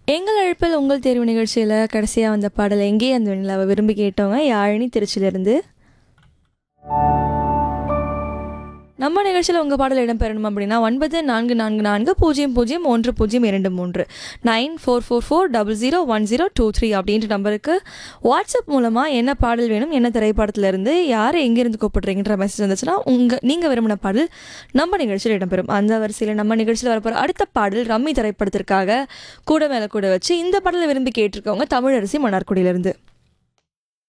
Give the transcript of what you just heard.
எங்கள் அழைப்பில் உங்கள் தேர்வு நிகழ்ச்சியில் கடைசியாக வந்த பாடல் எங்கே அந்த வெண்ணிலாவை விரும்பி கேட்டவங்க யாழினி திருச்சியிலிருந்து நம்ம நிகழ்ச்சியில் உங்கள் பாடல் இடம்பெறணும் அப்படின்னா ஒன்பது நான்கு நான்கு நான்கு பூஜ்ஜியம் பூஜ்ஜியம் ஒன்று பூஜ்ஜியம் இரண்டு மூன்று nine four four four double zero one zero two three அப்படின்ற நம்பருக்கு வாட்ஸ்அப் மூலமாக என்ன பாடல் வேணும் என்ன திரைப்படத்திலிருந்து யார் எங்கேருந்து கூப்பிடுறீங்கன்ற மெசேஜ் வந்துச்சுன்னா உங்கள் நீங்கள் விரும்பின பாடல் நம்ம நிகழ்ச்சியில் இடம்பெறும் அந்த வரிசையில் நம்ம நிகழ்ச்சியில் வரப்போகிற அடுத்த பாடல் ரம்மி திரைப்படத்திற்காக கூட மேலே கூட வச்சு இந்த பாடலை விரும்பி கேட்டிருக்கவங்க தமிழரசி மன்னார்குடியிலிருந்து